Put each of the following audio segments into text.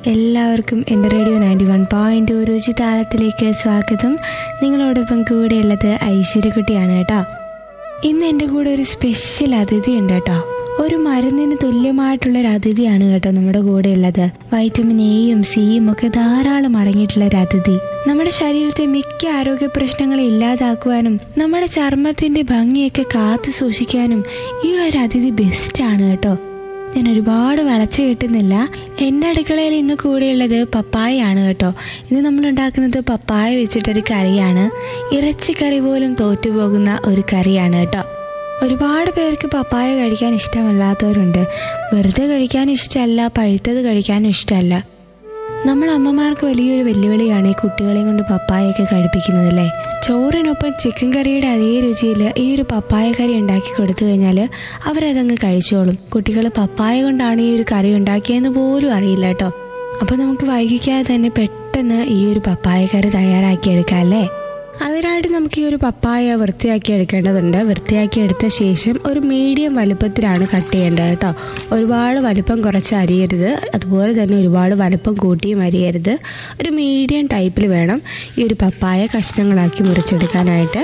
എല്ലാവർക്കും എൻ്റെ radio ninety one point രുചി താളത്തിലേക്ക് സ്വാഗതം നിങ്ങളോടൊപ്പം കൂടെയുള്ളത് ഐശ്വര്യക്കുട്ടിയാണ് കേട്ടോ ഇന്ന് എൻ്റെ കൂടെ ഒരു സ്പെഷ്യൽ അതിഥി ഉണ്ട് കേട്ടോ ഒരു മരുന്നിന് തുല്യമായിട്ടുള്ള ഒരു അതിഥിയാണ് കേട്ടോ നമ്മുടെ കൂടെ ഉള്ളത് വൈറ്റമിൻ എയും സിയും ഒക്കെ ധാരാളം അടങ്ങിയിട്ടുള്ള ഒരു അതിഥി നമ്മുടെ ശരീരത്തെ മിക്ക ആരോഗ്യ പ്രശ്നങ്ങളെ ഇല്ലാതാക്കുവാനും നമ്മുടെ ചർമ്മത്തിന്റെ ഭംഗിയൊക്കെ കാത്തു സൂക്ഷിക്കാനും ഈ ഒരു അതിഥി ബെസ്റ്റാണ് കേട്ടോ ഞാൻ ഒരുപാട് വളച്ചു കിട്ടുന്നില്ല എൻ്റെ അടുക്കളയിൽ ഇന്ന് കൂടെയുള്ളത് പപ്പായയാണ് കേട്ടോ ഇന്ന് നമ്മൾ ഉണ്ടാക്കുന്നത് പപ്പായ വെച്ചിട്ടൊരു കറിയാണ് ഇറച്ചിക്കറി പോലും തോറ്റുപോകുന്ന ഒരു കറിയാണ് കേട്ടോ ഒരുപാട് പേർക്ക് പപ്പായ കഴിക്കാൻ ഇഷ്ടമല്ലാത്തവരുണ്ട് വെറുതെ കഴിക്കാൻ ഇഷ്ടമല്ല പഴുത്തത് കഴിക്കാനും ഇഷ്ടമല്ല നമ്മൾ അമ്മമാർക്ക് വലിയൊരു വെല്ലുവിളിയാണ് ഈ കുട്ടികളെ കൊണ്ട് പപ്പായൊക്കെ കഴിപ്പിക്കുന്നത് അല്ലേ ചോറിനൊപ്പം ചിക്കൻ കറിയുടെ അതേ രുചിയിൽ ഈ ഒരു പപ്പായ കറി ഉണ്ടാക്കി കൊടുത്തു കഴിഞ്ഞാൽ അവരതങ്ങ് കഴിച്ചോളും കുട്ടികൾ പപ്പായ കൊണ്ടാണ് ഈ ഒരു കറി ഉണ്ടാക്കിയതെന്ന് പോലും അറിയില്ല കേട്ടോ അപ്പോൾ നമുക്ക് വൈകിക്കാതെ തന്നെ പെട്ടെന്ന് ഈ ഒരു പപ്പായ കറി തയ്യാറാക്കി എടുക്കാം അല്ലേ അതിനായിട്ട് നമുക്ക് ഈ ഒരു പപ്പായ വൃത്തിയാക്കി എടുക്കേണ്ടതുണ്ട് വൃത്തിയാക്കി എടുത്ത ശേഷം ഒരു മീഡിയം വലുപ്പത്തിലാണ് കട്ട് ചെയ്യേണ്ടത് കേട്ടോ ഒരുപാട് വലുപ്പം കുറച്ച് അരിയരുത് അതുപോലെ തന്നെ ഒരുപാട് വലുപ്പം കൂട്ടിയും അരിയരുത് ഒരു മീഡിയം ടൈപ്പിൽ വേണം ഈ ഒരു പപ്പായ കഷ്ണങ്ങളാക്കി മുറിച്ചെടുക്കാനായിട്ട്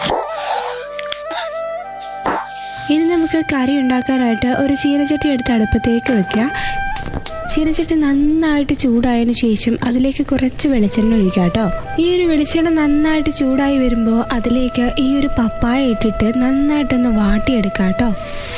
ഇനി നമുക്ക് കറി ഉണ്ടാക്കാനായിട്ട് ഒരു ചീനച്ചട്ടി എടുത്ത് അടുപ്പത്തേക്ക് വെക്കാം ചീനച്ചട്ടി നന്നായിട്ട് ചൂടായതിനു ശേഷം അതിലേക്ക് കുറച്ച് വെളിച്ചെണ്ണ ഒഴിക്കുക കേട്ടോ ഈ ഒരു വെളിച്ചെണ്ണ നന്നായിട്ട് ചൂടായി വരുമ്പോൾ അതിലേക്ക് ഈ ഒരു പപ്പായ ഇട്ടിട്ട് നന്നായിട്ടൊന്ന് വാട്ടിയെടുക്കുക കേട്ടോ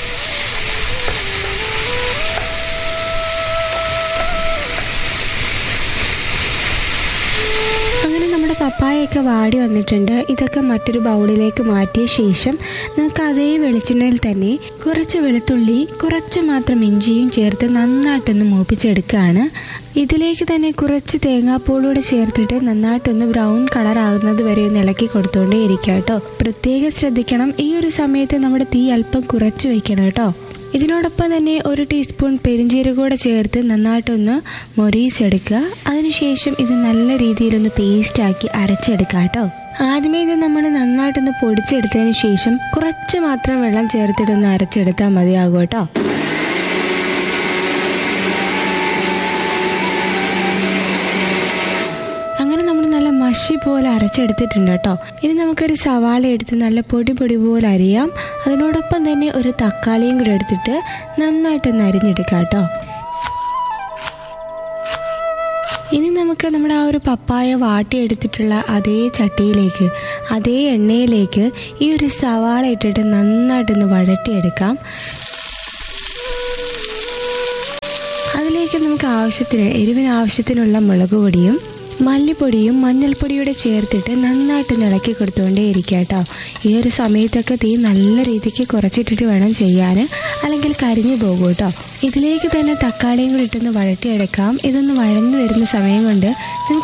അങ്ങനെ നമ്മുടെ പപ്പായൊക്കെ വാടി വന്നിട്ടുണ്ട് ഇതൊക്കെ മറ്റൊരു ബൗളിലേക്ക് മാറ്റിയ ശേഷം നമുക്ക് അതേ വെളിച്ചെണ്ണയിൽ തന്നെ കുറച്ച് വെളുത്തുള്ളി കുറച്ച് മാത്രം ഇഞ്ചിയും ചേർത്ത് നന്നായിട്ടൊന്ന് മൂപ്പിച്ചെടുക്കുകയാണ് ഇതിലേക്ക് തന്നെ കുറച്ച് തേങ്ങാപ്പൂളൂടെ ചേർത്തിട്ട് നന്നായിട്ടൊന്ന് ബ്രൗൺ കളർ ആകുന്നത് വരെ ഒന്ന് ഇളക്കി കൊടുത്തുകൊണ്ടേ ഇരിക്കുക കേട്ടോ പ്രത്യേകം ശ്രദ്ധിക്കണം ഈ ഒരു സമയത്ത് നമ്മുടെ തീ അല്പം കുറച്ച് വെക്കണം കേട്ടോ ഇതിനോടൊപ്പം തന്നെ ഒരു ടീസ്പൂൺ പെരിഞ്ചീരകം കൂടെ ചേർത്ത് നന്നായിട്ടൊന്ന് മൊരീച്ചെടുക്കുക അതിനുശേഷം ഇത് നല്ല രീതിയിലൊന്ന് പേസ്റ്റാക്കി അരച്ചെടുക്കുക കേട്ടോ ആദ്യമേ ഇത് നമ്മൾ നന്നായിട്ടൊന്ന് പൊടിച്ചെടുത്തതിന് ശേഷം കുറച്ച് മാത്രം വെള്ളം ചേർത്തിട്ടൊന്ന് അരച്ചെടുത്താൽ മതിയാകും കേട്ടോ അങ്ങനെ നമ്മൾ നല്ല മഷി പോലെ അരച്ചെടുത്തിട്ടുണ്ട് കേട്ടോ ഇനി നമുക്കൊരു സവാള എടുത്ത് നല്ല പൊടി പൊടി പോലെ അരിയാം അതിനോടൊപ്പം തന്നെ ഒരു തക്കാളിയും കൂടെ എടുത്തിട്ട് നന്നായിട്ടൊന്ന് അരിഞ്ഞെടുക്കാം കേട്ടോ ഇനി നമുക്ക് നമ്മുടെ ആ ഒരു പപ്പായ വാട്ടിയെടുത്തിട്ടുള്ള അതേ ചട്ടിയിലേക്ക് അതേ എണ്ണയിലേക്ക് ഈ ഒരു സവാള ഇട്ടിട്ട് നന്നായിട്ടൊന്ന് വഴറ്റിയെടുക്കാം അതിലേക്ക് നമുക്ക് ആവശ്യത്തിന് എരിവിന് ആവശ്യത്തിനുള്ള മുളക് പൊടിയും മല്ലിപ്പൊടിയും മഞ്ഞൾപ്പൊടിയൂടെ ചേർത്തിട്ട് നന്നായിട്ട് ഇളക്കി കൊടുത്തുകൊണ്ടേ ഇരിക്കുക കേട്ടോ ഈ ഒരു സമയത്തൊക്കെ തീ നല്ല രീതിക്ക് കുറച്ചിട്ടിട്ട് വേണം ചെയ്യാൻ അല്ലെങ്കിൽ കരിഞ്ഞു പോകും കേട്ടോ ഇതിലേക്ക് തന്നെ തക്കാളിയും കൂടി ഇട്ടൊന്ന് വഴറ്റിയെടുക്കാം ഇതൊന്ന് വഴന്നു വരുന്ന സമയം കൊണ്ട് നമുക്ക്